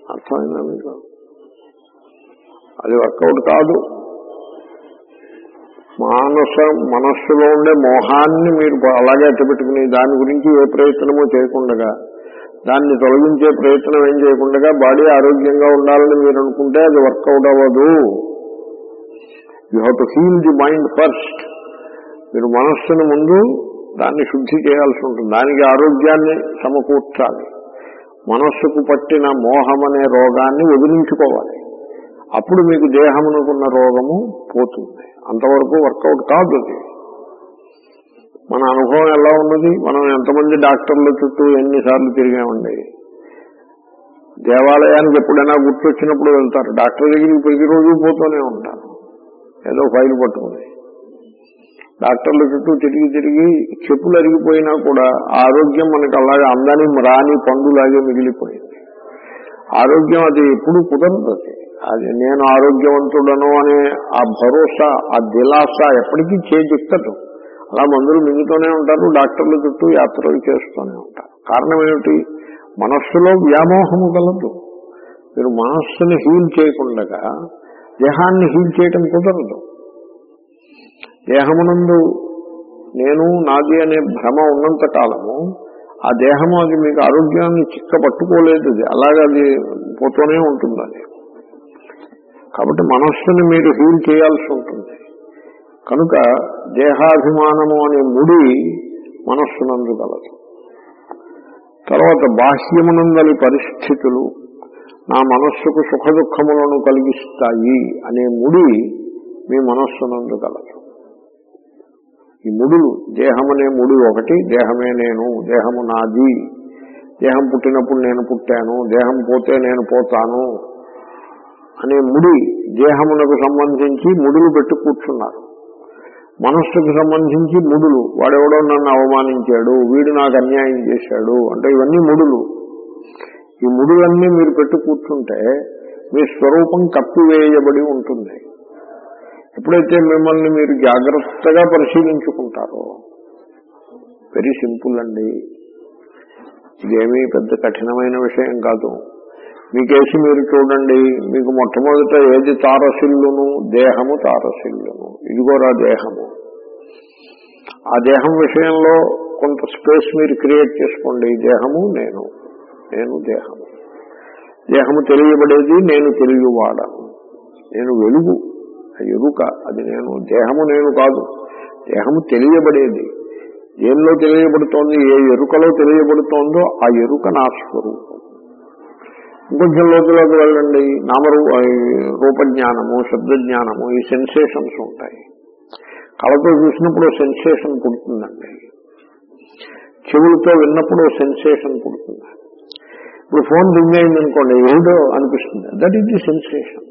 అర్థమైందా మీకు అది వర్కౌట్ కాదు మానస మనస్సులో ఉండే మోహాన్ని మీరు అలాగే అట్టబెట్టుకుని దాని గురించి ఏ ప్రయత్నమూ చేయకుండా దాన్ని తొలగించే ప్రయత్నం ఏం చేయకుండా బాడీ ఆరోగ్యంగా ఉండాలని మీరు అనుకుంటే అది వర్కౌట్ అవ్వదు you have to heal the mind first మీరు మనస్సును ముందు దాన్ని శుద్ధి చేయాల్సి ఉంటుంది దానికి ఆరోగ్యాన్ని సమకూర్చాలి మనస్సుకు పట్టిన మోహం అనే రోగాన్ని వదిలించుకోవాలి అప్పుడు మీకు దేహమునకున్న రోగము పోతుంది అంతవరకు వర్కౌట్ కాదు అది మన అనుభవం ఎలా ఉన్నది మనం ఎంతమంది డాక్టర్ల చుట్టూ ఎన్నిసార్లు తిరిగామండి దేవాలయానికి ఎప్పుడైనా గుర్తొచ్చినప్పుడు వెళ్తారు డాక్టర్ దగ్గరికి ప్రతిరోజు పోతూనే ఉంటారు ఏదో ఫైల్ పట్టుకుని డాక్టర్ల చుట్టూ తిరిగి తిరిగి చెప్పులు అరిగిపోయినా కూడా ఆరోగ్యం మనకు అలాగే అందని రాని పండులాగే మిగిలిపోయింది ఆరోగ్యం అది ఎప్పుడు కుదరదు అది అది నేను ఆరోగ్యవంతుడను అనే ఆ భరోసా ఆ దిలాస ఎప్పటికీ చేజెక్కదు అలా మందులు మింగుతూనే ఉంటారు డాక్టర్ల చుట్టూ యాత్రలు చేస్తూనే ఉంటారు కారణం ఏమిటి మనస్సులో వ్యామోహము గలదు మీరు మనస్సుని హీల్ చేయకుండా దేహాన్ని హీల్ చేయటం కుదరదు దేహమునందు నేను నాది అనే భ్రమ ఉన్నంత కాలము ఆ దేహము అది మీకు ఆరోగ్యాన్ని చిక్క పట్టుకోలేదు అది అలాగే అది పోతూనే ఉంటుంది అది కాబట్టి మనస్సుని మీరు హీల్ చేయాల్సి ఉంటుంది కనుక దేహాభిమానము అనే ముడి మనస్సునందు గలదు తర్వాత బాహ్యమునందలి పరిస్థితులు నా మనస్సుకు సుఖ దుఃఖములను కలిగిస్తాయి అనే ముడి మీ మనస్సునందు గలదు ఈ ముడులు దేహం అనే ముడి ఒకటి దేహమే నేను దేహము నాది దేహం పుట్టినప్పుడు నేను పుట్టాను దేహం పోతే నేను పోతాను అనే ముడి దేహమునకు సంబంధించి ముడులు పెట్టి కూర్చున్నారు మనస్సుకు సంబంధించి ముడులు వాడెవడో నన్ను అవమానించాడు వీడు నాకు అన్యాయం చేశాడు అంటే ఇవన్నీ ముడులు ఈ ముడులన్నీ మీరు పెట్టు కూర్చుంటే మీ స్వరూపం కప్పివేయబడి ఉంటుంది ఎప్పుడైతే మిమ్మల్ని మీరు జాగ్రత్తగా పరిశీలించుకుంటారో వెరీ సింపుల్ అండి ఇదేమీ పెద్ద కఠినమైన విషయం కాదు మీకేసి మీరు చూడండి మీకు మొట్టమొదట ఏది తారసిల్లును దేహము తారసిల్లును ఇదిగోరా దేహము ఆ దేహం విషయంలో కొంత స్పేస్ మీరు క్రియేట్ చేసుకోండి దేహము నేను నేను దేహము దేహము తెలియబడేది నేను తెలియవాడను నేను వెలుగు ఎరుక అది నేను దేహము నేను కాదు దేహము తెలియబడేది దేనిలో తెలియబడుతోంది ఏ ఎరుకలో తెలియబడుతోందో ఆ ఎరుక నా స్వరూపం ఇంకొంచెం లోతులోకి వెళ్ళండి నామరూ రూపజ్ఞానము శబ్దజ్ఞానము ఈ సెన్సేషన్స్ ఉంటాయి కళతో చూసినప్పుడు సెన్సేషన్ పుడుతుందండి చెవులతో విన్నప్పుడు సెన్సేషన్ పుడుతుంది ఇప్పుడు ఫోన్ రింగ్ అయింది అనుకోండి ఏదో అనిపిస్తుంది దట్ ఈస్ ది సెన్సేషన్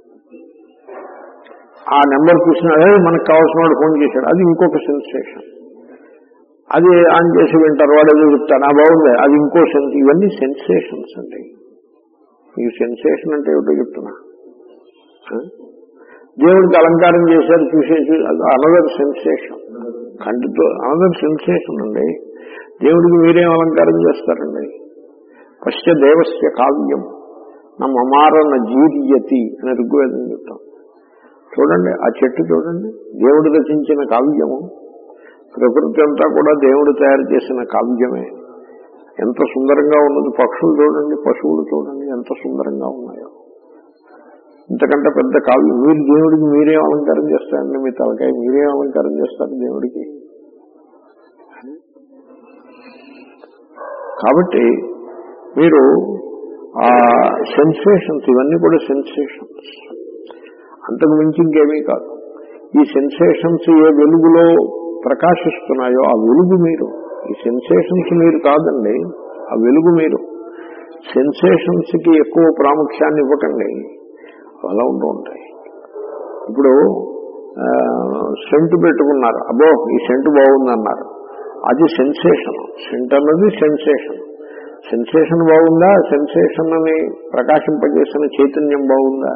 ఆ నెంబర్ చూసిన అదే మనకు కావాల్సిన వాడు ఫోన్ చేశాడు అది ఇంకొక సెన్సేషన్ అది ఆన్ చేసి వింటారు వాడు ఏదో చెప్తాడు ఆ బాగుంది అది ఇంకో సెన్స్ ఇవన్నీ సెన్సేషన్స్ అండి ఈ సెన్సేషన్ అంటే ఏమిటో చెప్తున్నా దేవుడికి అలంకారం చేశారు చూసేసి అనదర్ సెన్సేషన్ కంటితో అనదర్ సెన్సేషన్ అండి దేవుడికి మీరేం అలంకారం చేస్తారండి పశ్చ దేవస్య కావ్యం నా మమారణ జీర్యతి అని ఋగ్వేదం చెప్తాం చూడండి ఆ చెట్టు చూడండి దేవుడు రచించిన కావ్యము ప్రకృతి అంతా కూడా దేవుడు తయారు చేసిన కావ్యమే ఎంత సుందరంగా ఉన్నది పక్షులు చూడండి పశువులు చూడండి ఎంత సుందరంగా ఉన్నాయో ఇంతకంటే పెద్ద కావ్యం మీరు దేవుడికి మీరేం అలంకారం చేస్తారండి మీ తలకాయ మీరేం అలంకారం చేస్తారు దేవుడికి కాబట్టి మీరు ఆ సెన్సేషన్స్ ఇవన్నీ కూడా సెన్సేషన్స్ అంతకు మించి ఇంకేమీ కాదు ఈ సెన్సేషన్స్ ఏ వెలుగులో ప్రకాశిస్తున్నాయో ఆ వెలుగు మీరు ఈ సెన్సేషన్స్ మీరు కాదండి ఆ వెలుగు మీరు సెన్సేషన్స్ కి ఎక్కువ ప్రాముఖ్యాన్ని ఇవ్వకండి అలా ఉంటూ ఉంటాయి ఇప్పుడు సెంటు పెట్టుకున్నారు అబ్బో ఈ సెంటు బాగుందన్నారు అది సెన్సేషన్ సెంట్ అన్నది సెన్సేషన్ సెన్సేషన్ బాగుందా సెన్సేషన్ అని ప్రకాశింపజేసిన చైతన్యం బాగుందా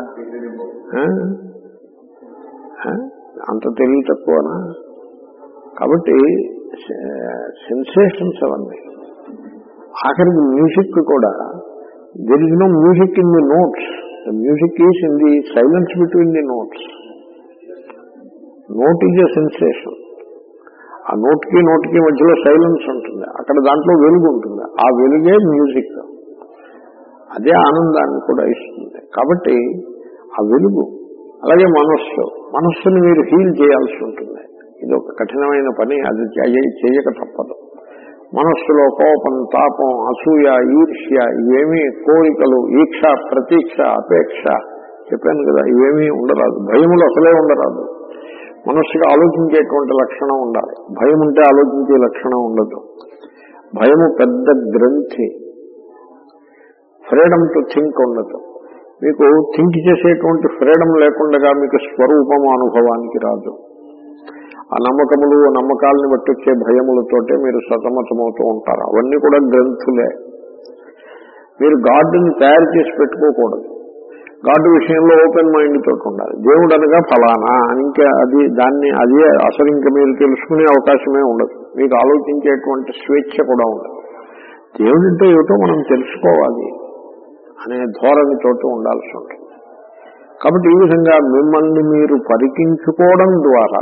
అంత తెలివి తక్కువనా కాబట్టి సెన్సేషన్స్ అవన్నీ ఆఖరికి మ్యూజిక్ కూడా there is no music in the notes the music is in the silence between the notes note is a sensation ఆ నోట్కి నోట్కి మధ్యలో సైలెన్స్ ఉంటుంది అక్కడ దాంట్లో వెలుగు ఉంటుంది ఆ వెలుగే మ్యూజిక్ అదే ఆనందాన్ని కూడా ఇస్తుంది కాబట్టి ఆ వెలుగు అలాగే మనస్సు మనస్సుని మీరు హీల్ చేయాల్సి ఉంటుంది ఇది ఒక కఠినమైన పని అది చేయ- చేయక తప్పదు మనస్సులో కోపం తాపం అసూయ ఈర్ష్య ఇవేమీ కోరికలు ఈక్ష ప్రతీక్ష అపేక్ష చెప్పాను కదా ఇవేమీ ఉండరాదు భయములు అసలే ఉండరాదు మనస్సుకి ఆలోచించేటువంటి లక్షణం ఉండాలి భయం ఉంటే ఆలోచించే లక్షణం ఉండదు భయము పెద్ద గ్రంథి ఫ్రీడమ్ టు థింక్ ఉండదు మీకు థింక్ చేసేటువంటి ఫ్రీడమ్ లేకుండా మీకు స్వరూపము అనుభవానికి రాదు ఆ నమ్మకములు ఆ నమ్మకాలను బట్టి వచ్చే భయములతోటే మీరు సతమతమవుతూ ఉంటారు అవన్నీ కూడా గ్రంథులే మీరు గాడ్ని తయారు చేసి పెట్టుకోకూడదు గాడ్ విషయంలో ఓపెన్ మైండ్ తోటి ఉండాలి దేవుడు అనగా ఫలానా అని ఇంకా అది దాన్ని అదే అసలు ఇంకా మీరు తెలుసుకునే అవకాశమే ఉండదు మీకు ఆలోచించేటువంటి స్వేచ్ఛ కూడా ఉండదు దేవుడంటే ఏమిటో మనం తెలుసుకోవాలి అనే ధోరణితోటి ఉండాల్సి ఉంటుంది కాబట్టి ఈ విధంగా మిమ్మల్ని మీరు పరికించుకోవడం ద్వారా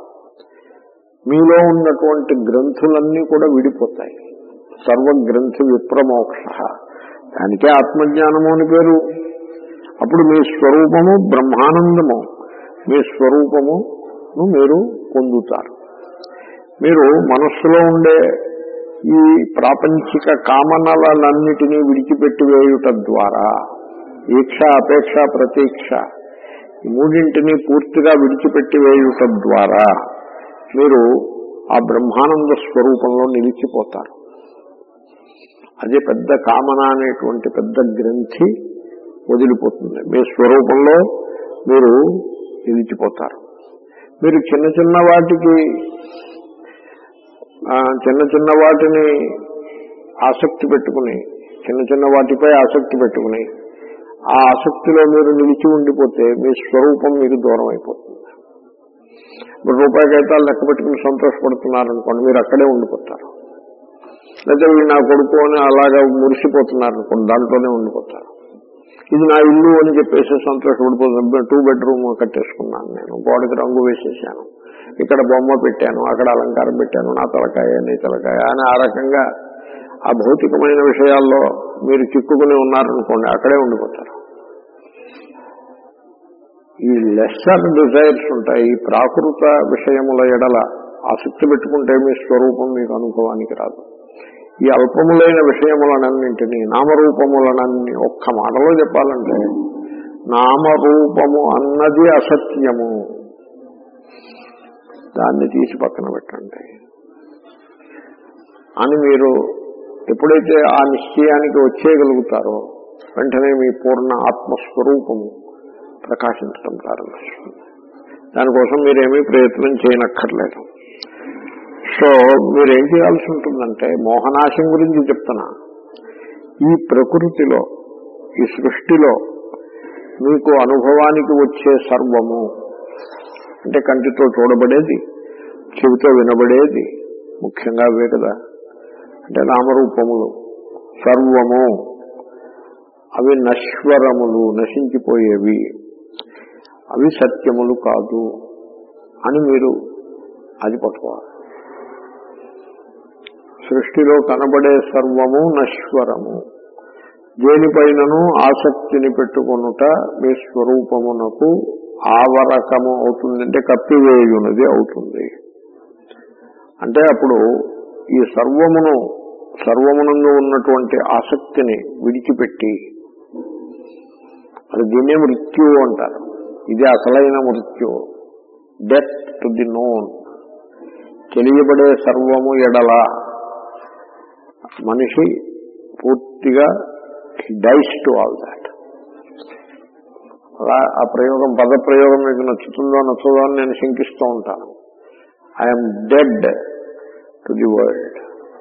మీలో ఉన్నటువంటి గ్రంథులన్నీ కూడా విడిపోతాయి సర్వగ్రంథి విప్రమోక్ష దానికే ఆత్మజ్ఞానము అని పేరు అప్పుడు మీ స్వరూపము బ్రహ్మానందము మీ స్వరూపమును మీరు పొందుతారు మీరు మనస్సులో ఉండే ఈ ప్రాపంచిక కామనలన్నిటినీ విడిచిపెట్టి వేయుట ద్వారా ఈక్ష అపేక్ష ప్రతీక్ష ఈ మూడింటిని పూర్తిగా విడిచిపెట్టి వేయుట ద్వారా మీరు ఆ బ్రహ్మానంద స్వరూపంలో నిలిచిపోతారు అదే పెద్ద కామన అనేటువంటి పెద్ద గ్రంథి వదిలిపోతుంది మీ స్వరూపంలో మీరు నిలిచిపోతారు మీరు చిన్న చిన్న వాటికి ఆ, చిన్న చిన్న వాటిని ఆసక్తి పెట్టుకుని చిన్న చిన్న వాటిపై ఆసక్తి పెట్టుకుని ఆ ఆసక్తిలో మీరు నిలిచి ఉండిపోతే మీ స్వరూపం మీకు దూరం అయిపోతుంది ఇప్పుడు రూపాయి కాగితాలు లెక్క పెట్టుకుని సంతోషపడుతున్నారనుకోండి మీరు అక్కడే ఉండిపోతారు లేదా వీళ్ళు నా కొడుకు అని అలాగా మురిసిపోతున్నారనుకోండి దాంట్లోనే ఉండిపోతారు ఇది నా ఇల్లు అని చెప్పేసి సంతోషపడిపోతుంది టూ బెడ్రూమ్ కట్టేసుకున్నాను నేను గోడకి రంగు వేసేసాను ఇక్కడ బొమ్మ పెట్టాను అక్కడ అలంకారం పెట్టాను నా తలకాయ నీ తలకాయ అని ఆ రకంగా ఆ భౌతికమైన విషయాల్లో మీరు చిక్కుకుని ఉన్నారనుకోండి అక్కడే ఉండిపోతారు ఈ లెస్సర్ డిజైర్స్ ఉంటాయి ఈ ప్రాకృత విషయముల ఎడల ఆసక్తి పెట్టుకుంటే మీ స్వరూపం మీకు అనుభవానికి రాదు ఈ అల్పములైన విషయములనన్నింటినీ నామరూపములనన్ని ఒక్క మాటలో చెప్పాలంటే నామరూపము అన్నది అసత్యము దాన్ని తీసి పక్కన పెట్టండి అని మీరు ఎప్పుడైతే ఆ నిశ్చయానికి వచ్చేయగలుగుతారో వెంటనే మీ పూర్ణ ఆత్మస్వరూపము ప్రకాశించడం ప్రారంభిస్తుంది దానికోసం మీరేమీ ప్రయత్నం చేయనక్కర్లేదు సో మీరేం చేయాల్సి ఉంటుందంటే మోహనాశం గురించి చెప్తున్నా ఈ ప్రకృతిలో ఈ సృష్టిలో మీకు అనుభవానికి వచ్చే సర్వము అంటే కంటితో చూడబడేది చెవితో వినబడేది ముఖ్యంగా అవే కదా అంటే నామరూపములు సర్వము అవి నశ్వరములు నశించిపోయేవి అవి సత్యములు కాదు అని మీరు అది పట్టుకోవాలి సృష్టిలో కనబడే సర్వము నశ్వరము దేనిపైనను ఆసక్తిని పెట్టుకొనుట మీ స్వరూపమునకు ఆవరకము అవుతుంది అంటే కప్పివేయునది అవుతుంది అంటే అప్పుడు ఈ సర్వమును సర్వమునందు ఉన్నటువంటి ఆసక్తిని విడిచిపెట్టి అది దీన్నే మృత్యు అంటారు ఇది అసలైన మృత్యు డెత్ టు ది నోన్ తెలియబడే సర్వము ఎడల మనిషి పూర్తిగా డైస్ టు ఆల్ దాట్ అలా ఆ ప్రయోగం పద ప్రయోగం మీకు నచ్చుతుందో నచ్చదో అని నేను శంకిస్తూ ఉంటాను I'm dead to the world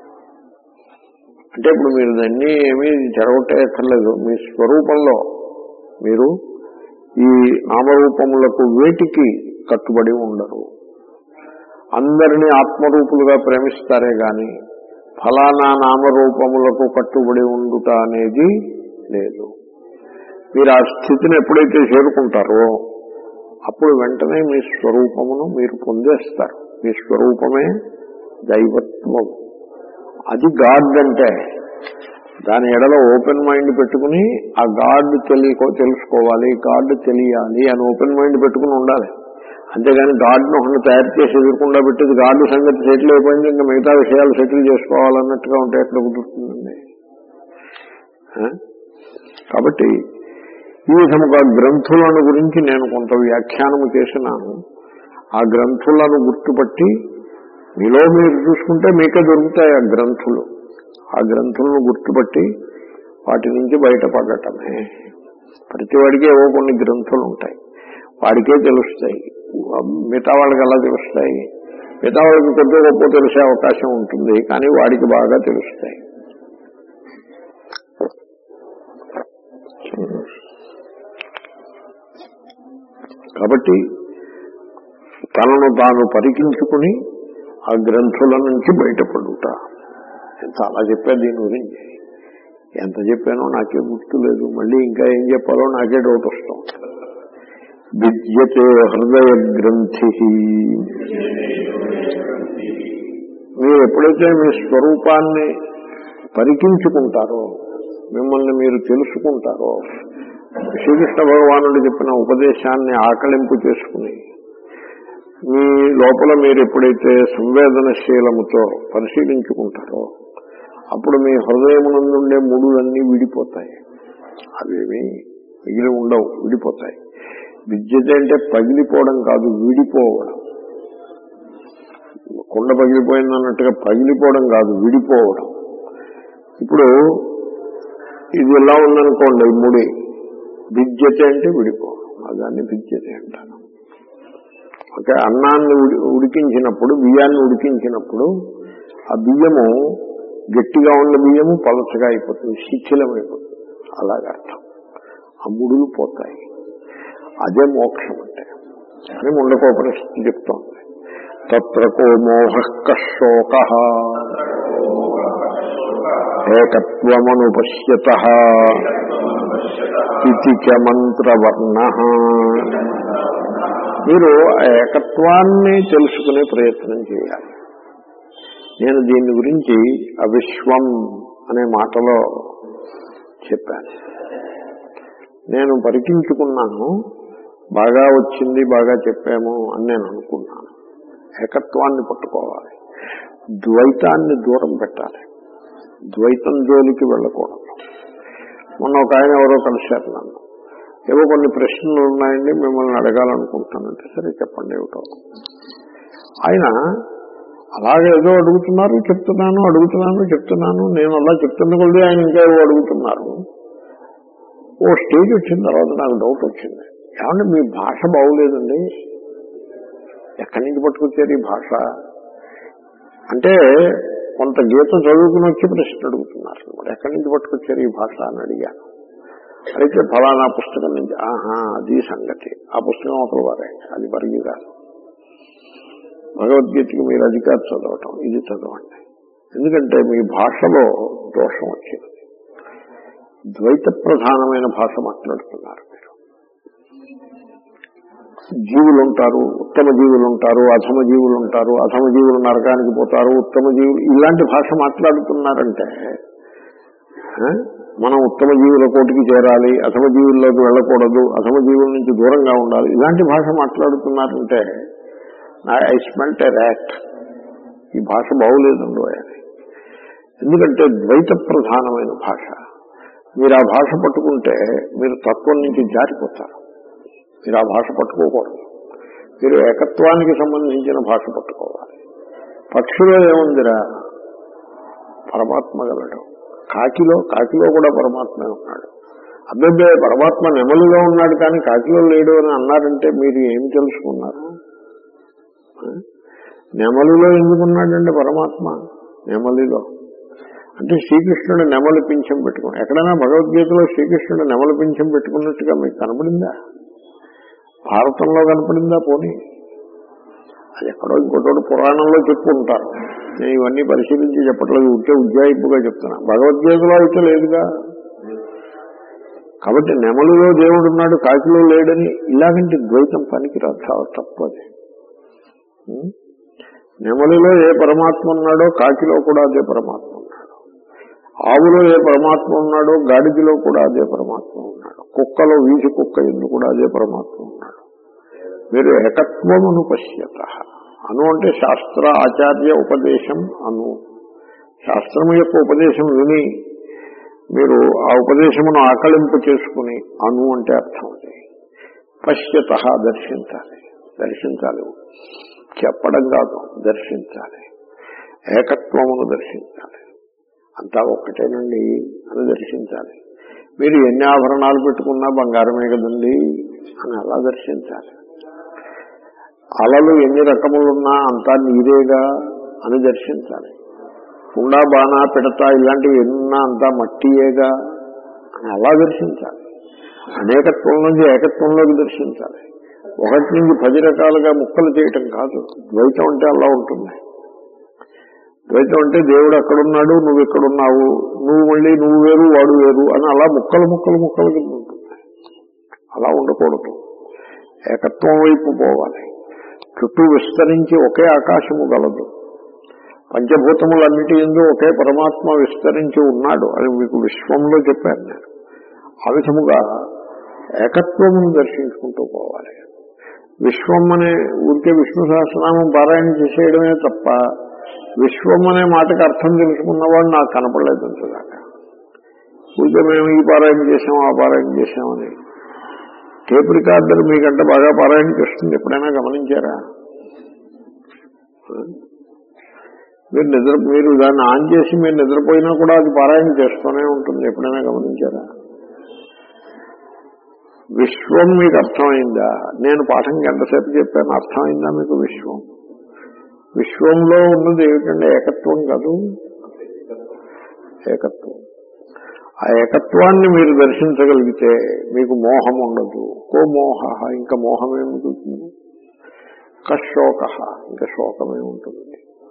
అంటే ఇప్పుడు మీరు దాన్ని ఏమీ చెడగొట్టేయక్కర్లేదు మీ స్వరూపంలో మీరు ఈ నామరూపములకు వేటికి కట్టుబడి ఉండరు అందరినీ ఆత్మరూపులుగా ప్రేమిస్తారే గాని ఫలానా నామరూపములకు కట్టుబడి ఉండుట అనేది లేదు మీరు ఆ స్థితిని ఎప్పుడైతే చేరుకుంటారో అప్పుడు వెంటనే మీ స్వరూపమును మీరు పొందేస్తారు మీ స్వరూపమే దైవత్వం అది గాడ్ అంటే దాని ఎడల ఓపెన్ మైండ్ పెట్టుకుని ఆ గాడ్ తెలియకో తెలుసుకోవాలి గాడ్ తెలియాలి అని ఓపెన్ మైండ్ పెట్టుకుని ఉండాలి అంతేగాని గాడ్ను ఒకరిని తయారు చేసి ఎదురకుండా పెట్టేది గాడ్ సంగతి సెటిల్ అయిపోయింది ఇంకా మిగతా విషయాలు సెటిల్ చేసుకోవాలన్నట్టుగా ఉంటే ఎక్కడ కుదురుతుందండి ఆ? కాబట్టి ఈ విధముగా గ్రంథులను గురించి నేను కొంత వ్యాఖ్యానము చేసినాను ఆ గ్రంథులను గుర్తుపట్టి మీలో మీరు చూసుకుంటే మీకే దొరుకుతాయి ఆ గ్రంథులు ఆ గ్రంథులను గుర్తుపట్టి వాటి నుంచి బయటపడటమే ప్రతివాడికి ఏవో కొన్ని గ్రంథులు ఉంటాయి వాడికే తెలుస్తాయి మిగతా వాళ్ళకి ఎలా తెలుస్తాయి మిగతా వాళ్ళకి కొద్దిగా గొప్ప తెలిసే అవకాశం ఉంటుంది కానీ వాడికి బాగా తెలుస్తాయి కాబట్టి తనను తాను పరికించుకుని ఆ గ్రంథుల నుంచి బయటపడుట చాలా చెప్పాను దీని గురించి ఎంత చెప్పానో నాకే గుర్తు లేదు మళ్ళీ ఇంకా ఏం చెప్పాలో నాకే డౌట్ వస్తాం విద్యతే హృదయ గ్రంథి మీరు ఎప్పుడైతే మీ స్వరూపాన్ని పరికించుకుంటారో మిమ్మల్ని మీరు తెలుసుకుంటారో శ్రీకృష్ణ భగవానుడు చెప్పిన ఉపదేశాన్ని ఆకలింపు చేసుకుని మీ లోపల మీరు ఎప్పుడైతే సంవేదనశీలముతో పరిశీలించుకుంటారో అప్పుడు మీ హృదయమునందుండే ముడులన్నీ విడిపోతాయి అవేమి మిగిలి ఉండవు విడిపోతాయి విద్యత అంటే పగిలిపోవడం కాదు విడిపోవడం కొండ పగిలిపోయింది అన్నట్టుగా పగిలిపోవడం కాదు విడిపోవడం ఇప్పుడు ఇది ఎలా ఉందనుకోండి ఈ ముడి విద్యత అంటే విడిపోవడం దాన్ని విద్యత అంటారు ఓకే అన్నాన్ని ఉడి- ఉడికించినప్పుడు బియ్యాన్ని ఉడికించినప్పుడు ఆ బియ్యము గట్టిగా ఉన్న బియ్యము పలచగా అయిపోతుంది శిథిలం అయిపోతుంది అలాగే అర్థం ఆ ముడులు పోతాయి అదే మోక్షం అంటే అని ముండకోపనిషత్తు చెప్తోంది తత్రకో మోహ శోక ఏకత్వమనుపశ్యత ఇతిక మంత్రవర్ణ మీరు ఆ ఏకత్వాన్ని తెలుసుకునే ప్రయత్నం చేయాలి నేను దీని గురించి అవిశ్వం అనే మాటలో చెప్పాను నేను పరికించుకున్నాను బాగా వచ్చింది బాగా చెప్పాము అని నేను అనుకున్నాను ఏకత్వాన్ని పట్టుకోవాలి ద్వైతాన్ని దూరం పెట్టాలి ద్వైతం జోలికి వెళ్ళకూడదు మొన్న ఒక ఆయన ఎవరో కలిశారు నన్ను ఏవో కొన్ని ప్రశ్నలు ఉన్నాయండి మిమ్మల్ని అడగాలనుకుంటానంటే సరే చెప్పండి ఏమిటో ఆయన అలాగే ఏదో అడుగుతున్నారు చెప్తున్నాను అడుగుతున్నాను చెప్తున్నాను నేను అలా చెప్తున్న కొద్ది ఆయన ఇంకా ఏవో అడుగుతున్నారు ఓ స్టేజ్ వచ్చిన తర్వాత నాకు డౌట్ వచ్చింది ఏమంటే మీ భాష బాగులేదండి ఎక్కడి నుంచి పట్టుకొచ్చారు ఈ భాష అంటే కొంత గీత చదువుకుని వచ్చి ప్రశ్న అడుగుతున్నారు మరి ఎక్కడి నుంచి పట్టుకొచ్చారు ఈ భాష అని అడిగాను అయితే ఫలానా పుస్తకం నుంచి ఆహా అది సంగతి ఆ పుస్తకం ఒకరు వారే అది పరిగి కాదు భగవద్గీతకి మీరు అది కాదు చదవటం ఇది చదవండి ఎందుకంటే మీ భాషలో దోషం వచ్చింది ద్వైత ప్రధానమైన భాష మాట్లాడుతున్నారు మీరు జీవులు ఉంటారు ఉత్తమ జీవులు ఉంటారు అధమ జీవులు ఉంటారు అధమ జీవులు నరకానికి పోతారు ఉత్తమ జీవులు ఇలాంటి భాష మాట్లాడుతున్నారంటే ఆ, మనం ఉత్తమ జీవుల కోటికి చేరాలి అధమ జీవుల్లోకి వెళ్ళకూడదు అధమ జీవుల నుంచి దూరంగా ఉండాలి ఇలాంటి భాష మాట్లాడుతున్నారంటే ఐ స్మెల్ట్ ఎ ర్యాట్ ఈ భాష బాగులేదండి అని ఎందుకంటే ద్వైత ప్రధానమైన భాష మీరు ఆ భాష పట్టుకుంటే మీరు తత్వం నుంచి జారిపోతారు మీరు ఆ భాష పట్టుకోకూడదు మీరు ఏకత్వానికి సంబంధించిన భాష పట్టుకోవాలి పక్షిలో ఏముందిరా పరమాత్మ గలడు కాకిలో కాకిలో కూడా పరమాత్మ ఉన్నాడు అబ్బాయి పరమాత్మ నెమలిలో ఉన్నాడు కానీ కాకిలో లేడు అని అన్నారంటే మీరు ఏమి తెలుసుకున్నారు ఆ? నెమలిలో ఎందుకున్నాడండి పరమాత్మ నెమలిలో అంటే శ్రీకృష్ణుడు నెమలి పింఛం పెట్టుకుని ఎక్కడైనా భగవద్గీతలో శ్రీకృష్ణుడు నెమలి పింఛం పెట్టుకున్నట్టుగా మీకు కనపడిందా భారతంలో కనపడిందా పోనీ అది ఎక్కడో ఇంకోటి పురాణంలో చెప్పుకుంటారు నేను ఇవన్నీ పరిశీలించి చెప్పట్లేదు ఉంటే ఉజ్జాయింపుగా చెప్తున్నా భగవద్గీతలో అయితే లేదుగా కాబట్టి నెమలిలో దేవుడు ఉన్నాడు కాకిలో లేడని ఇలాగంటి ద్వైతం పనికిరాదు చాలా తప్పది ఉం? నెమలిలో ఏ పరమాత్మ ఉన్నాడో కాకిలో కూడా అదే పరమాత్మ ఉన్నాడు ఆవులో ఏ పరమాత్మ ఉన్నాడో గాడిదిలో కూడా అదే పరమాత్మ ఉన్నాడు కుక్కలో వీసి కుక్క ఎందు కూడా అదే పరమాత్మ ఉన్నాడు మీరు ఏకత్వమును పశ్యత అను అంటే శాస్త్ర ఆచార్య ఉపదేశం అను శాస్త్రము యొక్క ఉపదేశం విని మీరు ఆ ఉపదేశమును ఆకలింపు చేసుకుని అను అంటే అర్థం అది పశ్యత దర్శించాలి దర్శించాలి చెప్పడం కాదు దర్శించాలి ఏకత్వమును దర్శించాలి అంతా ఒక్కటేనండి అని దర్శించాలి మీరు ఎన్ని ఆభరణాలు పెట్టుకున్నా బంగారమే కదండి అని అలా దర్శించాలి అలలు ఎన్ని రకములున్నా అంతా నీరేగా అని దర్శించాలి కుండా బాణా పిడత ఇలాంటివి ఎన్నున్నా అంతా మట్టియేగా అని అలా దర్శించాలి అనేకత్వం నుంచి ఏకత్వంలోకి దర్శించాలి ఒకటి నుంచి పది రకాలుగా ముక్కలు చేయటం కాదు ద్వైతం అంటే అలా ఉంటుంది ద్వైతం అంటే దేవుడు అక్కడున్నాడు నువ్వు ఎక్కడున్నావు నువ్వు మళ్ళీ నువ్వు వేరు వాడు వేరు అని అలా ముక్కలు ముక్కలు ముక్కలు కింద ఉంటుంది అలా ఉండకూడదు ఏకత్వం వైపు పోవాలి చుట్టూ విస్తరించి ఒకే ఆకాశము గలదు పంచభూతములన్నిటి ఎందు ఒకే పరమాత్మ విస్తరించి ఉన్నాడు అని మీకు విశ్వంలో చెప్పాను నేను ఆ విధముగా ఏకత్వమును దర్శించుకుంటూ పోవాలి విశ్వం అనే ఊరికే విష్ణు సహస్రనామం పారాయణ చేసేయడమే తప్ప విశ్వం అనే మాటకి అర్థం తెలుసుకున్నవాడు నాకు కనపడలేదు అంతదాకా ఊరికే మేము ఈ పారాయణ చేసాం ఆ పారాయణ చేసామని టేప్ రికార్డర్ మీకంటే బాగా పారాయణ చేస్తుంది ఎప్పుడైనా గమనించారా మీరు నిద్ర మీరు దాన్ని ఆన్ చేసి మీరు నిద్రపోయినా కూడా అది పారాయణ చేస్తూనే ఉంటుంది ఎప్పుడైనా గమనించారా విశ్వం మీకు అర్థమైందా నేను పాఠం గంటసేపు చెప్పాను అర్థమైందా మీకు విశ్వం విశ్వంలో ఉన్నది ఏమిటంటే ఏకత్వం కాదు ఏకత్వం ఆ ఏకత్వాన్ని మీరు దర్శించగలిగితే మీకు మోహం ఉండదు కో మోహ ఇంకా మోహమే ఉంటుంది కశోక ఇంకా శోకమే ఉంటుంది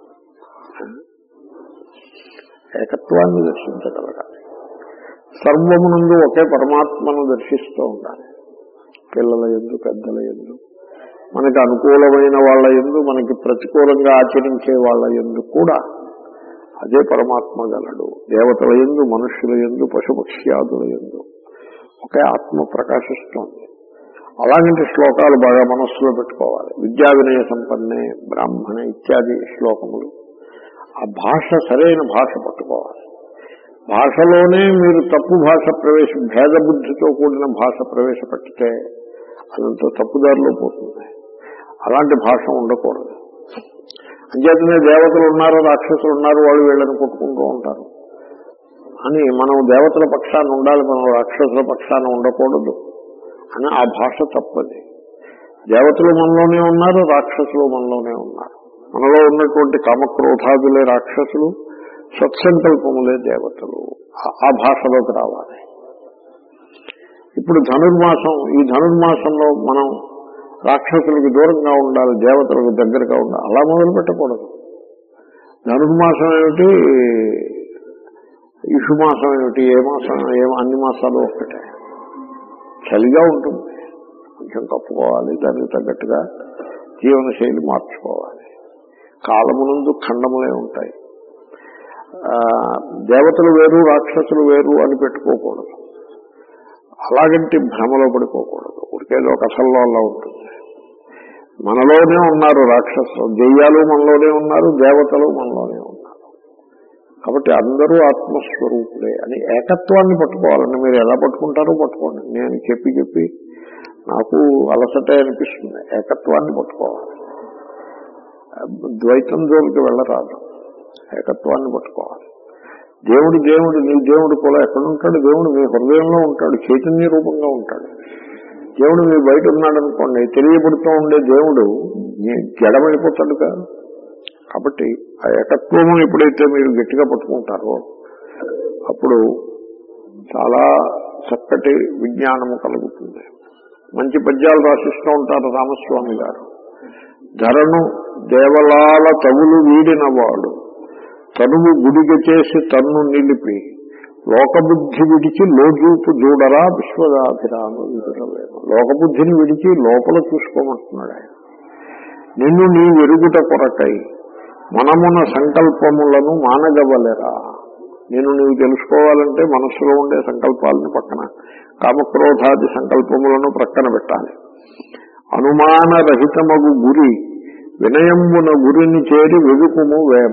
ఏకత్వాన్ని దర్శించగలగాలి సర్వమునందు ఒకే పరమాత్మను దర్శిస్తూ ఉండాలి పిల్లల ఎందు పెద్దల ఎందు మనకి అనుకూలమైన వాళ్ళ ఎందు మనకి ప్రతికూలంగా ఆచరించే వాళ్ళ ఎందు కూడా అదే పరమాత్మ గలడు దేవతల ఎందు మనుష్యుల ఎందు పశుపక్ష్యాదుల ఎందు ఒకే ఆత్మ ప్రకాశిస్తోంది అలాంటి శ్లోకాలు బాగా మనస్సులో పెట్టుకోవాలి విద్యా వినయ సంపన్నే బ్రాహ్మణ ఇత్యాది శ్లోకములు ఆ భాష సరైన భాష పట్టుకోవాలి భాషలోనే మీరు తప్పు భాష ప్రవేశ భేద బుద్ధితో కూడిన భాష ప్రవేశపెట్టితే అదంతా తప్పుదారిలో పోతుంది అలాంటి భాష ఉండకూడదు అంచేతనే దేవతలు ఉన్నారు రాక్షసులు ఉన్నారు వాళ్ళు వీళ్ళని కొట్టుకుంటూ ఉంటారు అని మనం దేవతల పక్షాన్ని ఉండాలి మనం రాక్షసుల పక్షాన్ని ఉండకూడదు అని ఆ భాష తప్పది దేవతలు మనలోనే ఉన్నారు రాక్షసులు మనలోనే ఉన్నారు మనలో ఉన్నటువంటి కామక్రోధాదులే రాక్షసులు సత్సంకల్పములే దేవతలు ఆ- ఆ భాషలోకి రావాలి ఇప్పుడు ధనుర్మాసం ఈ ధనుర్మాసంలో మనం రాక్షసులకు దూరంగా ఉండాలి దేవతలకు దగ్గరగా ఉండాలి అలా మొదలు పెట్టకూడదు ధనుర్మాసం ఏమిటి ఇషుమాసం ఏమిటి ఏ మాసం ఏ అన్ని మాసాలు ఒక్కటే చలిగా ఉంటుంది కొంచెం కప్పుకోవాలి దానికి తగ్గట్టుగా జీవనశైలి మార్చుకోవాలి కాలమునందు ఖండములే ఉంటాయి ఆ, దేవతలు వేరు రాక్షసులు వేరు అని పెట్టుకోకూడదు అలాగంటి భ్రమలో పడిపోకూడదు ఉడికేదో కథల్లో అలా ఉంటుంది మనలోనే ఉన్నారు రాక్షసులు దెయ్యాలు మనలోనే ఉన్నారు దేవతలు మనలోనే ఉన్నారు కాబట్టి అందరూ ఆత్మస్వరూపులే అని ఏకత్వాన్ని పట్టుకోవాలండి మీరు ఎలా పట్టుకుంటారో పట్టుకోండి నేను చెప్పి చెప్పి నాకు అలసటే అనిపిస్తుంది ఏకత్వాన్ని పట్టుకోవాలి ద్వైతం జోలికి వెళ్ళరాదు ఏకత్వాన్ని పట్టుకోవాలి దేవుడు దేవుడు నీ దేవుడు కూడా ఎక్కడ ఉంటాడు దేవుడు మీ హృదయంలో ఉంటాడు చైతన్య రూపంగా ఉంటాడు దేవుడు మీ బయట ఉన్నాడు అనుకోండి తెలియబడుతూ ఉండే దేవుడు మీ జడమైపోతాడు కాదు కాబట్టి ఆ ఏకత్వము ఎప్పుడైతే మీరు గట్టిగా పట్టుకుంటారో అప్పుడు చాలా చక్కటి విజ్ఞానము కలుగుతుంది మంచి పద్యాలు రాసిస్తూ ఉంటారు రామస్వామి గారు ధరను దేవలాల తవులు వీడినవాడు తనువు గుడిగ చేసి తన్ను నిలిపి లోకబుద్ధి విడిచి లోజూపు చూడరా విశ్వదాభిరామ విదురవేమ లోకబుద్ధిని విడిచి లోపల చూసుకోమంటున్నాడు ఆయన నిన్ను నీ వెరుగుట కొరకై మనమున సంకల్పములను మానగవలెరా నేను నీవు తెలుసుకోవాలంటే మనస్సులో ఉండే సంకల్పాలను పక్కన కామక్రోధాది సంకల్పములను ప్రక్కన పెట్టాలి అనుమానరహితమగు గురి వినయంబున గురిని చేరి వెదుకుము వేమ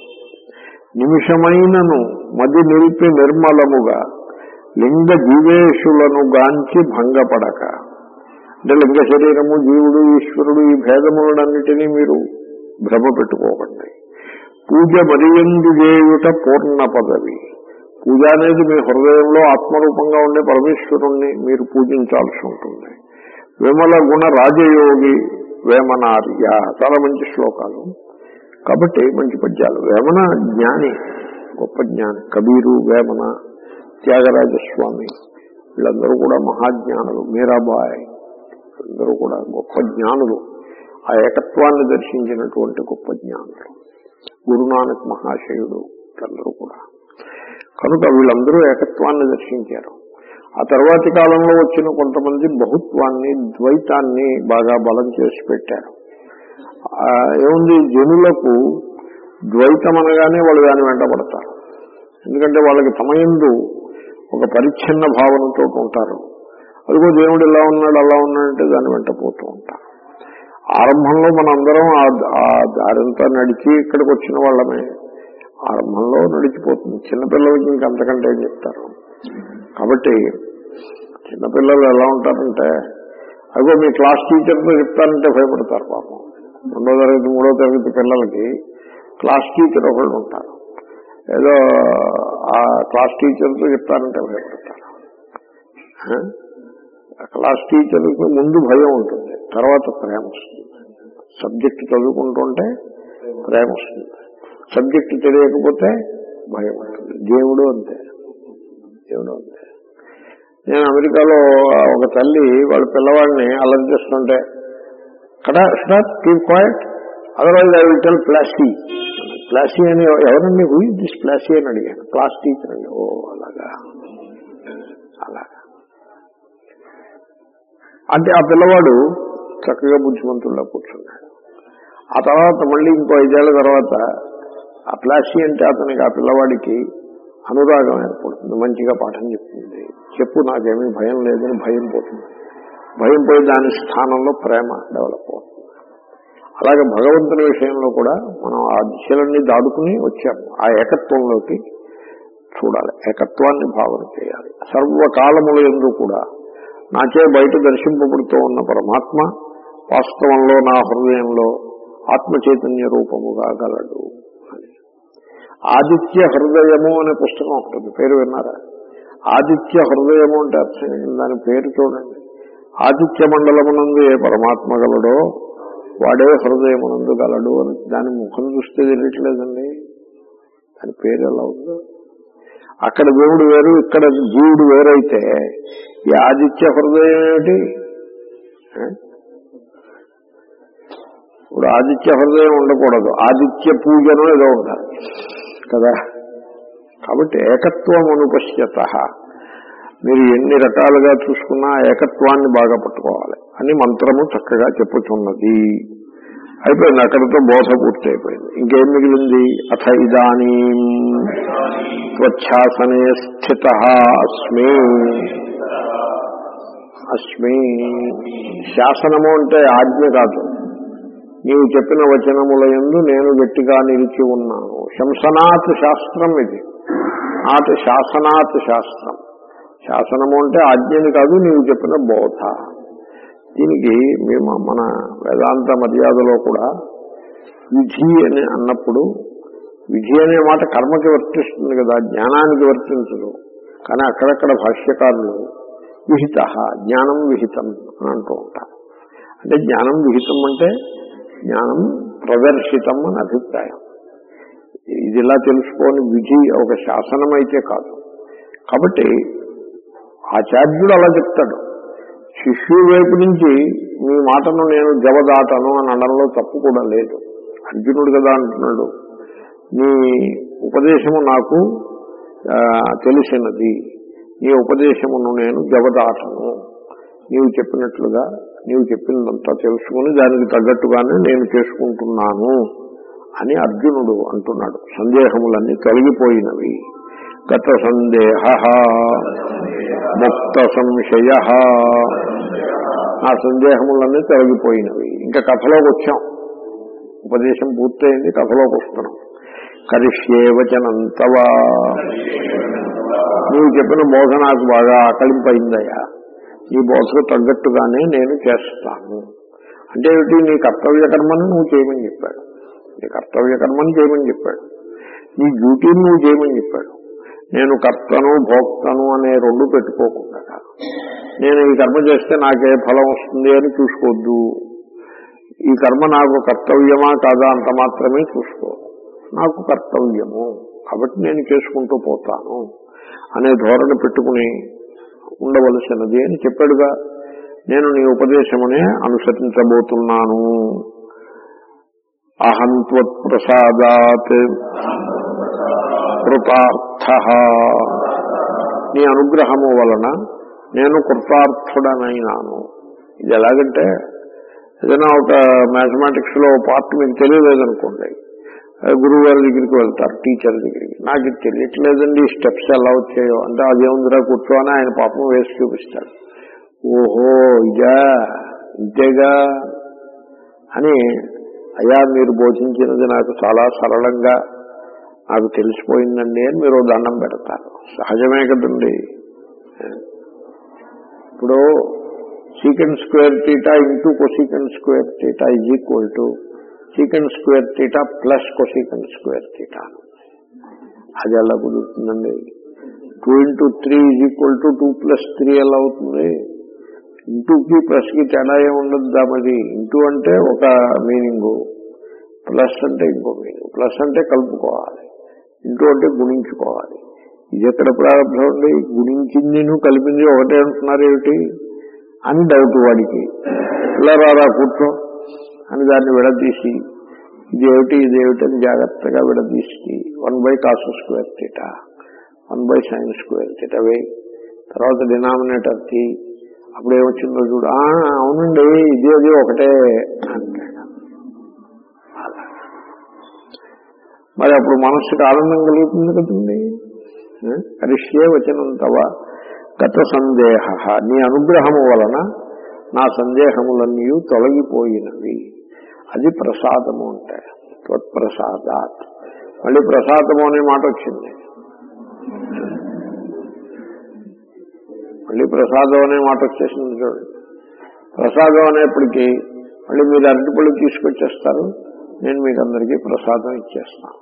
నిమిషమైనను మది నిలిపి నిర్మలముగా లింగ జీవేశులను గాంచి భంగపడక అంటే లింగ శరీరము జీవుడు ఈశ్వరుడు ఈ భేదములన్నిటినీ మీరు భ్రమ పెట్టుకోకండి పూజ మరియందు చేయుట పూర్ణ పదవి పూజ అనేది మీ హృదయంలో ఆత్మరూపంగా ఉండే పరమేశ్వరుణ్ణి మీరు పూజించాల్సి ఉంటుంది విమల గుణ రాజయోగి వేమనార్య చాలా మంచి శ్లోకాలు కాబట్టి మంచి పద్యాలు వేమన జ్ఞాని గొప్ప జ్ఞాని కబీరు వేమన త్యాగరాజస్వామి వీళ్ళందరూ కూడా మహాజ్ఞానులు మీరాబాయ్ అందరూ కూడా గొప్ప జ్ఞానులు ఆ ఏకత్వాన్ని దర్శించినటువంటి గొప్ప జ్ఞానులు గురునానక్ మహాశయుడు వీళ్ళందరూ కూడా కనుక వీళ్ళందరూ ఏకత్వాన్ని దర్శించారు ఆ తర్వాతి కాలంలో వచ్చిన కొంతమంది బహుత్వాన్ని ద్వైతాన్ని బాగా బలం చేసి పెట్టారు ఆ, ఏముంది జనులకు ద్వైతం అనగానే వాళ్ళు దాని వెంట పడతారు ఎందుకంటే వాళ్ళకి తమయందు ఒక పరిచ్ఛిన్న భావనతో ఉంటారు అదిగో దేవుడు ఇలా ఉన్నాడు అలా ఉన్నాడంటే దాని వెంట పోతూ ఉంటారు ఆరంభంలో మనందరం ఆ- ఆ దారంతా నడిచి ఇక్కడికి వచ్చిన వాళ్ళమే ఆరంభంలో నడిచిపోతుంది చిన్నపిల్లలకి ఇంకంతకంటే ఏం చెప్తారు కాబట్టి చిన్నపిల్లలు ఎలా ఉంటారంటే అదిగో మీ క్లాస్ టీచర్తో చెప్తారంటే భయపడతారు పాపం రెండో తరగతి మూడో తరగతి పిల్లలకి క్లాస్ టీచర్ ఒకళ్ళు ఉంటారు ఏదో ఆ క్లాస్ టీచర్తో చెప్తారంటే భయపడతారు ఆ? ఆ క్లాస్ టీచర్కి ముందు భయం ఉంటుంది తర్వాత ప్రేమ వస్తుంది సబ్జెక్ట్ చదువుకుంటుంటే ప్రేమ వస్తుంది సబ్జెక్ట్ తెలియకపోతే భయం ఉంటుంది దేవుడు అంతే దేవుడు అంతే నేను అమెరికాలో ఒక తల్లి వాళ్ళ పిల్లవాడిని అల్లరి చేస్తుంటే కదా stop keep quiet otherwise I will tell police police అని ఎవరండి హూ ఇస్ దిస్ ప్లాసీ అని అడిగాను క్లాస్ టీచర్ అండి ఓ అలాగా అలాగా అంటే ఆ పిల్లవాడు చక్కగా బుద్ధిమంతుల్లో కూర్చున్నాడు ఆ తర్వాత మళ్ళీ ఇంకో ఐదేళ్ల తర్వాత ఆ ప్లాసీ అంటే అతనికి ఆ పిల్లవాడికి అనురాగం ఏర్పడుతుంది మంచిగా పాఠం చెప్తుంది చెప్పు నాకేమీ భయం లేదని భయం పోతుంది భయం పోయి దాని స్థానంలో ప్రేమ డెవలప్ అవుతుంది అలాగే భగవంతుని విషయంలో కూడా మనం ఆ దిశలన్నీ దాటుకుని వచ్చాము ఆ ఏకత్వంలోకి చూడాలి ఏకత్వాన్ని భావన చేయాలి సర్వకాలముల ఎందు కూడా నాచే బయట దర్శింపబడుతూ ఉన్న పరమాత్మ వాస్తవంలో నా హృదయంలో ఆత్మ చైతన్య రూపముగా గలడు అని ఆదిత్య హృదయము అనే పుస్తకం ఉంటుంది పేరు విన్నారా ఆదిత్య హృదయము అంటే అర్థం ఏంటి? దాని పేరు చూడండి ఆదిత్య మండలమునందు ఏ పరమాత్మ గలడో వాడే హృదయమునందు గలడు అని దాని ముఖం చూస్తే తెలియట్లేదండి దాని పేరు ఎలా ఉందో అక్కడ దేవుడు వేరు ఇక్కడ జీవుడు వేరైతే ఈ ఆదిత్య హృదయం ఏమిటి ఆ? ఇప్పుడు ఆదిత్య హృదయం ఉండకూడదు ఆదిత్య పూజను ఏదో ఉండాలి కదా కాబట్టి ఏకత్వం అనుపశ్యత మీరు ఎన్ని రకాలుగా చూసుకున్నా ఏకత్వాన్ని బాగా పట్టుకోవాలి అని మంత్రము చక్కగా చెప్పుతున్నది అయిపోయింది అక్కడితో బోధ పూర్తి అయిపోయింది ఇంకేం మిగిలింది అథ ఇదానీ స్వచ్ఛాసనే స్థిత అస్మి అస్మి శాసనము అంటే ఆజ్ఞ కాదు నీవు చెప్పిన వచనముల యందు నేను గట్టిగా నిలిచి ఉన్నాను శంసనాత్ శాస్త్రం ఇది నాట్ శాసనాత్ శాస్త్రం శాసనము అంటే ఆజ్ఞని కాదు నీవు చెప్పిన బోధ దీనికి మేము మన వేదాంత మర్యాదలో కూడా విధి అని అన్నప్పుడు విధి అనే మాట కర్మకి వర్తిస్తుంది కదా జ్ఞానానికి వర్తించదు కానీ అక్కడక్కడ భాష్యకారులు విహిత జ్ఞానం విహితం అని అంటూ ఉంటారు అంటే జ్ఞానం విహితం అంటే జ్ఞానం ప్రదర్శితం అని అభిప్రాయం ఇది ఇలా తెలుసుకొని విధి ఒక శాసనం అయితే కాదు కాబట్టి ఆచార్యుడు అలా చెప్తాడు శిష్యుడి వైపు నుంచి మీ మాటను నేను జవదాటను అని అనడంలో తప్పు కూడా లేదు అర్జునుడు కదా అంటున్నాడు నీ ఉపదేశము నాకు ఆ, తెలిసినది నీ ఉపదేశమును నేను జవదాటను నీవు చెప్పినట్లుగా నీవు చెప్పినదంతా తెలుసుకుని దానికి తగ్గట్టుగానే నేను చేసుకుంటున్నాను అని అర్జునుడు అంటున్నాడు సందేహములన్నీ తొలగిపోయినవి గత సందేహ ముక్త సంశయ ఆ సందేహములన్నీ తొలగిపోయినవి ఇంకా కథలోకి వచ్చాం ఉపదేశం పూర్తయింది కథలోకి వస్తున్నాం కరిష్యే వచనంతవా నీవు చెప్పిన బోధ నాకు బాగా ఆకలింపైందయ్యా నీ బోధకు తగ్గట్టుగానే నేను చేస్తాను అంటే ఏమిటి నీ కర్తవ్య కర్మను నువ్వు చేయమని చెప్పాడు నీ కర్తవ్య కర్మను చేయమని చెప్పాడు నీ డ్యూటీని నువ్వు చేయమని చెప్పాడు నేను కర్తను భోక్తను అనే రెండు పెట్టుకోకుండా నేను ఈ కర్మ చేస్తే నాకే ఫలం వస్తుంది అని చూసుకోవద్దు ఈ కర్మ నాకు కర్తవ్యమా కాదా అంత మాత్రమే చూసుకో నాకు కర్తవ్యము కాబట్టి నేను చేసుకుంటూ పోతాను అనే ధోరణి పెట్టుకుని ఉండవలసినది అని చెప్పాడుగా నేను నీ ఉపదేశమునే అనుసరించబోతున్నాను అహం త్వత్ప్రసాదాత్ కృతార్థ నీ అనుగ్రహము వలన నేను కృతార్థుడనైనాను ఇది ఎలాగంటే ఏదైనా ఒక మ్యాథమెటిక్స్ లో పార్ట్ మీకు తెలియలేదనుకోండి ఆ గురువు గారి దగ్గరికి వెళ్తారు టీచర్ దగ్గరికి నాకు ఇది తెలియట్లేదండి ఈ స్టెప్స్ ఎలా వచ్చాయో అంటే అదేముందిరా కూర్చోని ఆయన పాపం వేసి చూపిస్తాడు ఓహో ఇదా ఇంతేగా అని అయ్యా మీరు బోధించినది నాకు చాలా సరళంగా నాకు తెలిసిపోయిందండి అని మీరు దండం పెడతారు సహజమే కదండి ఇప్పుడు secant square theta into cosecant square theta is equal to secant square theta plus cosecant square theta అది ఎలా కుదురుతుందండి two into three is equal to two plus three ఎలా అవుతుంది ఇంటూకి ప్లస్ కి తేడా ఏముండదు మరి ఇంటూ అంటే ఒక మీనింగ్ ప్లస్ అంటే ఇంకో మీనింగ్ ప్లస్ అంటే కలుపుకోవాలి ఇంటూ అంటే గుణించుకోవాలి ఇది ఎక్కడ ప్రారంభం అండి గుణించింది నువ్వు కలిపింది ఒకటే అంటున్నారు ఏమిటి అని డౌట్ వాడికి ఇలా రారా కూర్చో అని దాన్ని విడదీసి ఇదేమిటి ఇదేమిటి అని జాగ్రత్తగా విడదీసి one by cos square theta one by sine square theta వే తర్వాత డినామినేటర్ కి అప్పుడు ఏమొచ్చిందో చూడు "ఆ, అవునండి ఇది అది ఒకటే అంటాడు అలా. మరి అప్పుడు మనస్సుకి ఆనందం కలుగుతుంది కదండి కరిష్యే వచనంతవా గత సందేహ నీ అనుగ్రహము వలన నా సందేహములన్నీ తొలగిపోయినవి అది ప్రసాదము అంటే త్వత్ప్రసాదాత్ మళ్ళీ ప్రసాదము అనే మాట వచ్చింది మళ్ళీ ప్రసాదం అనే మాట వచ్చేసింది చూడండి ప్రసాదం అనేప్పటికీ మళ్ళీ మీరు అరటిపళ్ళు తీసుకొచ్చేస్తారు నేను మీకు అందరికీ ప్రసాదం ఇచ్చేస్తాను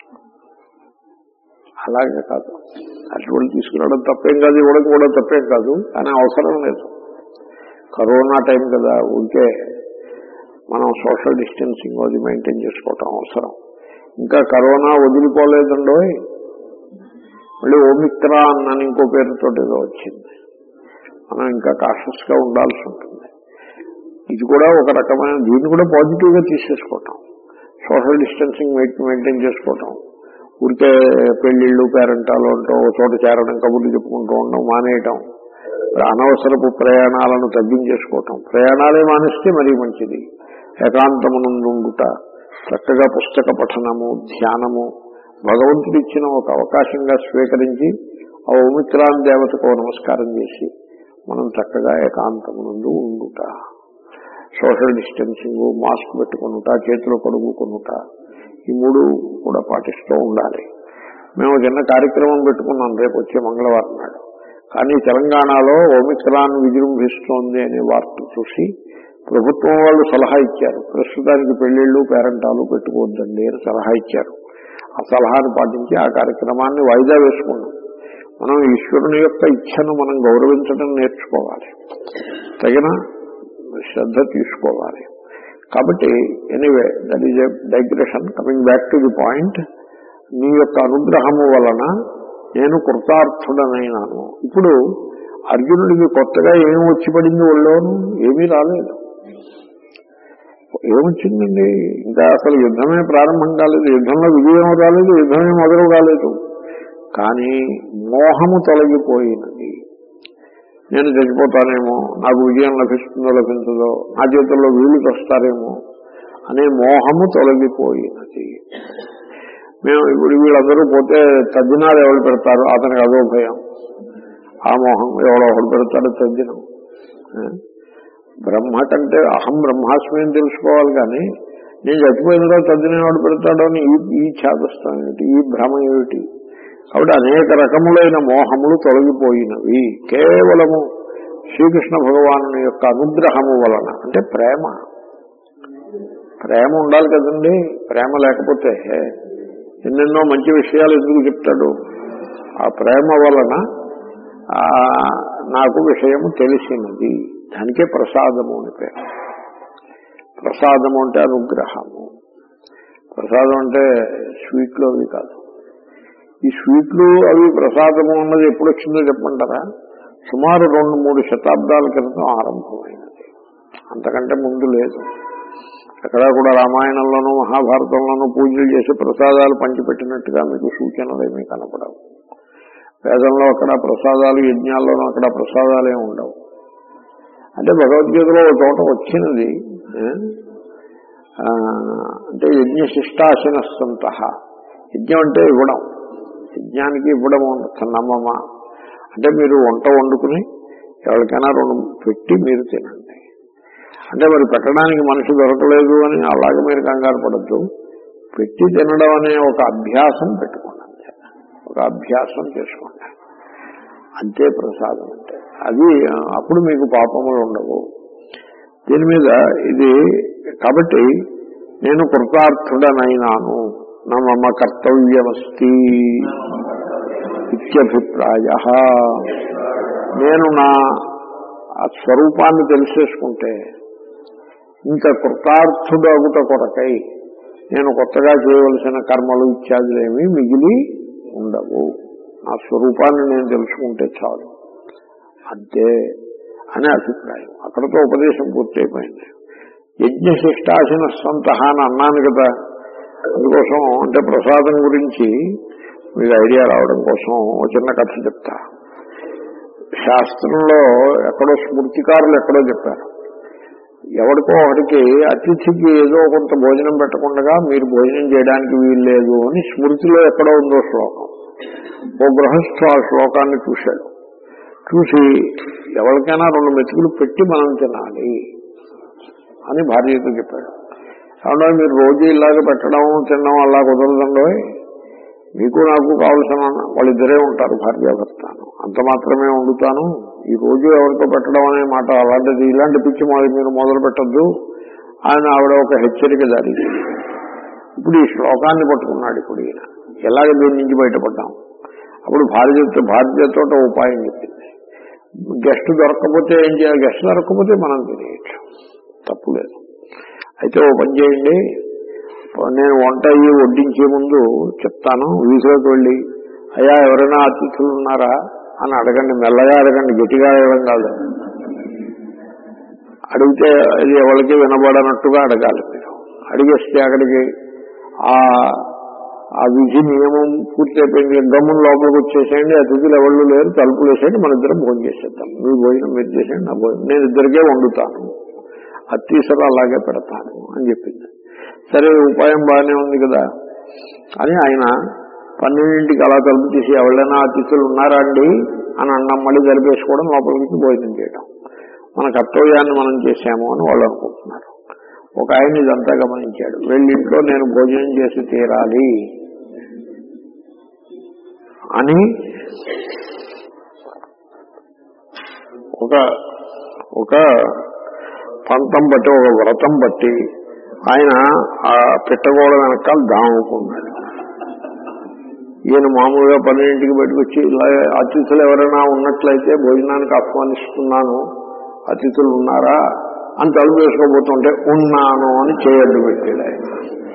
అలాగే కాదు అరటిపళ్ళు తీసుకురావడం తప్పేం కాదు ఇవ్వడం కూడా తప్పేం కాదు కానీ అవసరం లేదు కరోనా టైం కదా ఉంటే మనం సోషల్ డిస్టెన్సింగ్ అది మెయింటైన్ చేసుకోవటం అవసరం ఇంకా కరోనా వదిలిపోలేదండో మళ్ళీ ఓమిక్రాన్ అని ఇంకో పేరుతో ఏదో వచ్చింది మనం ఇంకా కాషస్ గా ఉండాల్సి ఉంటుంది ఇది కూడా ఒక రకమైన దీన్ని కూడా పాజిటివ్ గా తీసేసుకోవటం సోషల్ డిస్టెన్సింగ్ మెయింటైన్ చేసుకోవటం ఊరికే పెళ్లిళ్ళు పేరెంటాలు అంటూ ఓ చోట చేరడం కబుర్లు చెప్పుకుంటూ ఉండడం మానేయటం అనవసరపు ప్రయాణాలను తగ్గించేసుకోవటం ప్రయాణాలే మానేస్తే మరీ మంచిది ఏకాంతమునందుండుట చక్కగా పుస్తక పఠనము ధ్యానము భగవంతుడు ఇచ్చిన ఒక అవకాశంగా స్వీకరించి ఆ ఓమిక్రాన్ దేవతకు ఓ నమస్కారం చేసి మనం చక్కగా ఏకాంతమునందు ఉండుట సోషల్ డిస్టెన్సింగ్ మాస్క్ పెట్టుకునుట చేతులు కడుగుకునుట ఈ మూడు కూడా పాటిస్తూ ఉండాలి మేము చిన్న కార్యక్రమం పెట్టుకున్నాం రేపు వచ్చే మంగళవారం నాడు కానీ తెలంగాణలో ఓమిక్రాన్ విజృంభిస్తోంది అనే వార్త చూసి ప్రభుత్వం వాళ్ళు సలహా ఇచ్చారు ప్రస్తుతానికి పెళ్లిళ్ళు పేరెంటాలు పెట్టుకోవద్దండి అని సలహా ఇచ్చారు ఆ సలహాను పాటించి ఆ కార్యక్రమాన్ని వాయిదా వేసుకున్నాం మనం ఈశ్వరుని యొక్క ఇచ్ఛను మనం గౌరవించడం నేర్చుకోవాలి తగిన శ్రద్ధ తీసుకోవాలి కాబట్టి anyway that is a digression coming back to the point నీ యొక్క అనుగ్రహము వలన నేను కృతార్థుడనైనాను ఇప్పుడు అర్జునుడికి కొత్తగా ఏం వచ్చి పడింది ఒళ్ళోను ఏమీ రాలేదు ఏమొచ్చిందండి ఇంకా అసలు యుద్ధమే ప్రారంభం కాలేదు యుద్ధంలో విజయం రాలేదు యుద్ధమే మొదలు కాలేదు కానీ మోహము తొలగిపోయినది నేను చచ్చిపోతానేమో నాకు విజయం లభిస్తుందో లభించదో నా చేతుల్లో వీళ్ళు వస్తారేమో అనే మోహము తొలగిపోయినది మేము ఇప్పుడు వీళ్ళందరూ పోతే తద్దినాలు ఎవరు పెడతారు అతనికి అదో భయం ఆ మోహం ఎవడో ఒకడు పెడతాడు తద్దినం ఆ? బ్రహ్మ కంటే అహం బ్రహ్మాస్మి అని తెలుసుకోవాలి కానీ నేను చచ్చిపోయిన తర్వాత తద్దినం ఎవడు పెడతాడో అని ఈ ఈ ఛాదస్థం ఏమిటి ఈ భ్రమ ఏమిటి కాబట్టి అనేక రకములైన మోహములు తొలగిపోయినవి కేవలము శ్రీకృష్ణ భగవాను యొక్క అనుగ్రహము వలన అంటే ప్రేమ ప్రేమ ఉండాలి కదండి ప్రేమ లేకపోతే ఎన్నెన్నో మంచి విషయాలు ఎందుకు చెప్తాడు ఆ ప్రేమ వలన ఆ, నాకు విషయము తెలిసినది దానికే ప్రసాదము అని పేరు ప్రసాదము అంటే అనుగ్రహము ప్రసాదం అంటే స్వీట్లు అవి కాదు ఈ స్వీట్లు అవి ప్రసాదము ఉన్నది ఎప్పుడు వచ్చిందో చెప్పమంటారా సుమారు రెండు మూడు శతాబ్దాల క్రితం ఆరంభమైనది అంతకంటే ముందు లేదు ఎక్కడా కూడా రామాయణంలోనూ మహాభారతంలోనూ పూజలు చేసి ప్రసాదాలు పంచిపెట్టినట్టుగా మీకు సూచనలు ఏమీ కనపడవు వేదంలో అక్కడ ప్రసాదాలు యజ్ఞాల్లోనూ అక్కడ ప్రసాదాలే ఉండవు అంటే భగవద్గీతలో ఒక చోట వచ్చినది ఏ? ఆ, అంటే యజ్ఞ శిష్టాశన సంత యజ్ఞం అంటే ఇవ్వడం యజ్ఞానికి ఇవ్వడం నమ్మమ్మ అంటే మీరు వంట వండుకుని ఎవరికైనా రెండు పెట్టి మీరు తినండి అంటే మరి పెట్టడానికి మనిషి దొరకలేదు అని అలాగే మీరు కంగారు పడద్దు పెట్టి తినడం అనే ఒక అభ్యాసం పెట్టుకోండి అంతే ఒక అభ్యాసం చేసుకోండి అంతే ప్రసాదం అంటే అది ఆ, అప్పుడు మీకు పాపములు ఉండవు దీని మీద ఇది కాబట్టి నేను కృతార్థుడనైనాను నా మమ కర్తవ్యమస్తి ఇత్యభిప్రాయ నేను నా ఆ స్వరూపాన్ని తెలిసేసుకుంటే ఇంకా కృతార్థుడగుట కొరకై నేను కొత్తగా చేయవలసిన కర్మలు ఇత్యాదులేమీ మిగిలి ఉండవు నా స్వరూపాన్ని నేను తెలుసుకుంటే చాలు అంతే అనే అభిప్రాయం అక్కడతో ఉపదేశం పూర్తయిపోయింది యజ్ఞశిష్టాసిన సొంత అని అన్నాను కదా అందుకోసం అంటే ప్రసాదం గురించి మీకు ఐడియా రావడం కోసం ఒక చిన్న కథ చెప్తా శాస్త్రంలో ఎక్కడో స్మృతికారులు ఎక్కడో చెప్పారు ఎవరికో ఒకరికి అతిథికి ఏదో కొంత భోజనం పెట్టకుండా మీరు భోజనం చేయడానికి వీలు లేదు అని స్మృతిలో ఎక్కడో ఉందో శ్లోకం ఓ గృహస్థు ఆ శ్లోకాన్ని చూశాడు చూసి ఎవరికైనా రెండు మెతుకులు పెట్టి మనం తినాలి అని భార్యతో చెప్పాడు అవునా మీరు రోజు ఇలాగ పెట్టడం తినడం అలా కుదరదండో మీకు నాకు కావలసిన వాళ్ళిద్దరే ఉంటారు భార్యాభర్తను అంత మాత్రమే వండుతాను ఈ రోజు ఎవరితో పెట్టడం అనే మాట అలాంటిది ఇలాంటి పిచ్చి మొదలు మీరు మొదలు పెట్టద్దు ఆయన ఆవిడ ఒక హెచ్చరిక దారి ఇప్పుడు ఈ శ్లోకాన్ని పట్టుకున్నాడు ఇప్పుడు ఈయన ఎలాగ దీని నుంచి బయటపడ్డాం అప్పుడు భార్యతో భార్యతో ఉపాయం చెప్పింది గెస్ట్ దొరకకపోతే ఏం చేయాలి గెస్ట్ దొరకకపోతే మనం తినేయచ్చు తప్పు లేదు అయితే ఓ పని చేయండి నేను వంట అయ్యి వడ్డించే ముందు చెప్తాను వీధిలోకి వెళ్ళి అయ్యా ఎవరైనా అతిథులు ఉన్నారా అని అడగండి మెల్లగా అడగండి గట్టిగా అడగడం కాదు అడిగితే అది ఎవరికి వినబడనట్టుగా అడగాలి మీరు అడిగేస్తే అక్కడికి ఆ ఆ విధి నియమం పూర్తయిపోయింది గమ్మున లోపలికి వచ్చేసేయండి అతిథులు ఎవళ్ళు లేరు తలుపులు వేసేయండి మన ఇద్దరం భోజనం చేసేద్దాం మీ భోజనం మీరు చేసేయండి నా భోజనం నేను ఇద్దరికే వండుతాను అత్తీసలు అలాగే పెడతాను అని చెప్పింది సరే ఉపాయం బాగానే ఉంది కదా అని ఆయన పన్నెండింటికి అలా తలుపు తీసి ఎవరైనా అతిథులు ఉన్నారా అండి అని అన్నం మళ్ళీ జరిపేసుకోవడం లోపలికి భోజనం చేయడం మన కర్తవ్యాన్ని మనం చేశాము అని వాళ్ళు అనుకుంటున్నారు ఒక ఆయన ఇదంతా గమనించాడు వెళ్ళింట్లో నేను భోజనం చేసి తీరాలి అని ఒక ఒక పంతం బట్టి ఒక వ్రతం బట్టి ఆయన ఆ పెట్టగోడ వెనకాల దాముకున్నాడు ఈయన మామూలుగా పన్నెండింటికి బయటకు వచ్చి ఇలా అతిథులు ఎవరైనా ఉన్నట్లయితే భోజనానికి ఆహ్వానిస్తున్నాను అతిథులు ఉన్నారా అని తలుపు వేసుకోబోతుంటే ఉన్నాను అని చేయడ్డు పెట్టాడు ఆయన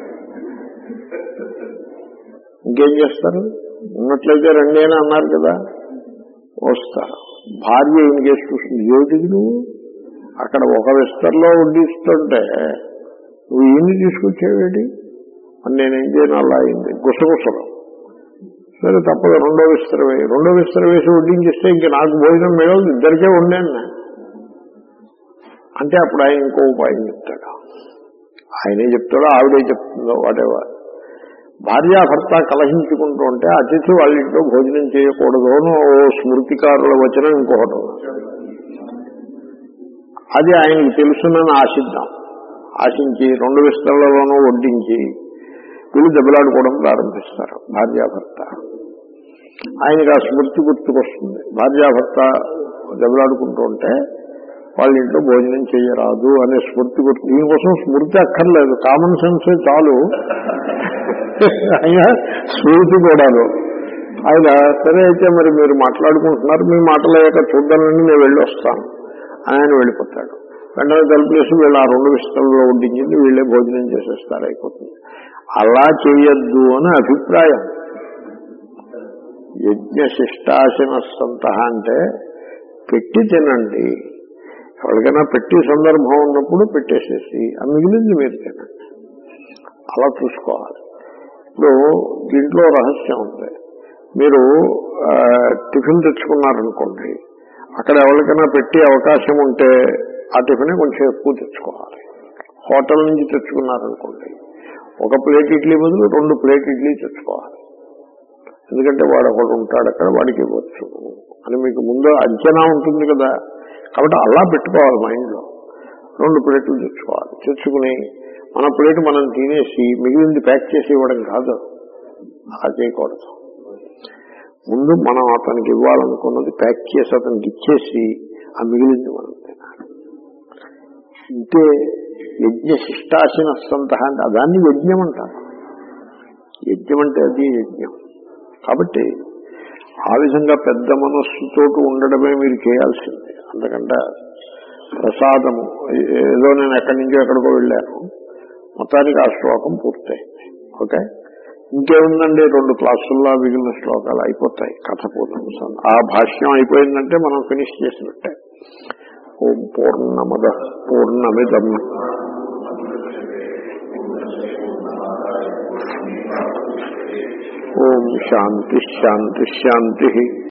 ఇంకేం చేస్తారు ఉన్నట్లయితే రండి అని అన్నారు కదా వస్తారు భార్య ఏం చేసి చూస్తుంది ఏమిటిది నువ్వు అక్కడ ఒక విస్తర్లో వడ్డిస్తుంటే నువ్వు ఏమి తీసుకొచ్చేవేటి అని నేనేం చేయను అలా అయింది గుసగుసలు సరే తప్పదు రెండో విస్తర వేయి రెండో విస్తర వేసి వడ్డించేస్తే ఇంక నాకు భోజనం మిగలదు ఇద్దరికే ఉండాను నేను అంటే అప్పుడు ఆయన ఇంకో ఉపాయం చెప్తాడు ఆయనే చెప్తాడో ఆవిడే చెప్తుందో వాటెవర్ భార్యాభర్త కలహించుకుంటూ ఉంటే అతిథి వాళ్ళ ఇంట్లో భోజనం చేయకూడదు అని ఓ స్మృతికారుల వచనం ఇంకొకటి ఉంది. అది ఆయనకు తెలుసునని ఆశిద్దాం ఆశించి రెండు విస్తరణలోనూ వడ్డించి వీళ్ళు దెబ్బలాడుకోవడం ప్రారంభిస్తారు భార్యాభర్త ఆయనకి ఆ స్మృతి గుర్తుకొస్తుంది భార్యాభర్త దెబ్బలాడుకుంటూ ఉంటే వాళ్ళ ఇంట్లో భోజనం చేయరాదు అనే స్మృతి గుర్తు దీనికోసం స్మృతి అక్కర్లేదు కామన్ సెన్స్ చాలు ఆయన స్మృతి కూడాను ఆయన సరే అయితే మరి మీరు మాట్లాడుకుంటున్నారు మీ మాటలయ్యాక చూద్దామని నేను వెళ్ళి వస్తాను అని ఆయన వెళ్ళిపోతాడు వెంటనే తలుపులేసి వీళ్ళు ఆ రెండు విస్తరంలో వడ్డించింది వీళ్ళే భోజనం చేసేస్తారు అయిపోతుంది అలా చేయొద్దు అని అభిప్రాయం యజ్ఞ శిష్టాశన సంత అంటే పెట్టి తినండి ఎవరికైనా పెట్టి సందర్భం ఉన్నప్పుడు పెట్టేసేసి ఆ మిగిలింది మీరు తినండి అలా చూసుకోవాలి ఇప్పుడు దీంట్లో రహస్యం ఉంది మీరు ఆ, టిఫిన్ తెచ్చుకున్నారనుకోండి అక్కడ ఎవరికైనా పెట్టే అవకాశం ఉంటే ఆ టిఫిన్ కొంచెం ఎక్కువ తెచ్చుకోవాలి హోటల్ నుంచి తెచ్చుకున్నారనుకోండి ఒక ప్లేట్ ఇడ్లీ బదులు రెండు ప్లేట్ ఇడ్లీ తెచ్చుకోవాలి ఎందుకంటే వాడు ఒకడు ఉంటాడు అక్కడ వాడికి ఇవ్వచ్చు అని మీకు ముందు అంచనా ఉంటుంది కదా కాబట్టి అలా పెట్టుకోవాలి మైండ్లో రెండు ప్లేట్లు తెచ్చుకోవాలి తెచ్చుకుని మన ప్లేట్ మనం తినేసి మిగిలింది ప్యాక్ చేసి ఇవ్వడం కాదు అలా చేయకూడదు ముందు మనం అతనికి ఇవ్వాలనుకున్నది ప్యాక్ చేసి అతనికి ఇచ్చేసి ఆ మిగిలింది మనం తినాలి ఇంతే యజ్ఞ శిష్టాశన సంత అంటే దాన్ని యజ్ఞం అంటారు యజ్ఞం అంటే అది యజ్ఞం కాబట్టి ఆ విధంగా పెద్ద మనస్సుతో ఉండడమే మీరు చేయాల్సింది అంతకంటే ప్రసాదము ఏదో నేను ఎక్కడి నుంచో ఎక్కడికో వెళ్ళాను మొత్తానికి ఆ శ్లోకం పూర్తయింది ఓకే ఇంకేముందండి రెండు క్లాసుల్లో మిగిలిన శ్లోకాలు అయిపోతాయి కథ పూర్ణ ఆ భాష్యం అయిపోయిందంటే మనం ఫినిష్ చేసినట్టే ఓం పూర్ణమద పూర్ణమిదం ఓం శాంతి శాంతి శాంతి